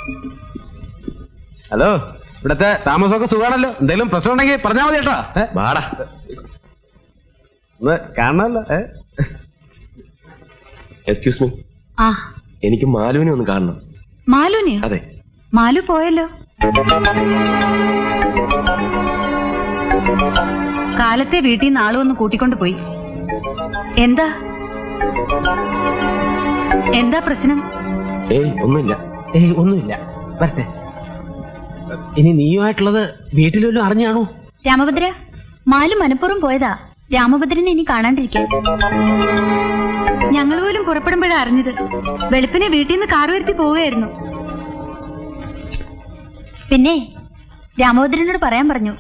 Hello ഇവിടത്തെ താമസമൊക്കെ സുഖാണല്ലോ എന്തെങ്കിലും പ്രശ്നം ഉണ്ടെങ്കിൽ പറഞ്ഞാൽ മതി കേട്ടോ ഏ? വാടാ ഒന്ന് കാണണമല്ലോ ഏ? എക്സ്ക്യൂസ് മീ ആ എനിക്ക് മാലുവിനെ ഒന്ന് കാണണം മാലുനെയോ അതെ മാലു പോയല്ലോ കാലത്തെ വീട്ടിൽ നിന്ന് ആള് വന്ന് കൂട്ടിക്കൊണ്ട് പോയി എന്താ എന്താ പ്രശ്നം ഏയ് ഒന്നുമില്ല ഏയ് ഒന്നുമില്ല വരട്ടെ ഇനി നീയുമായിട്ടുള്ളത് വീട്ടിലും അറിഞ്ഞാണോ രാമഭദ്ര മാലു മനഃപൂർവ്വം പോയതാ രാമഭദ്രനെ ഇനി കാണാണ്ടിരിക്കാൻ ഞങ്ങൾ പോലും പുറപ്പെടുമ്പോഴാ അറിഞ്ഞത് വെളുപ്പിനെ വീട്ടിൽ നിന്ന് കാർ വരുത്തി പോവുകയായിരുന്നു പിന്നെ രാമഭദ്രനോട് പറയാൻ പറഞ്ഞു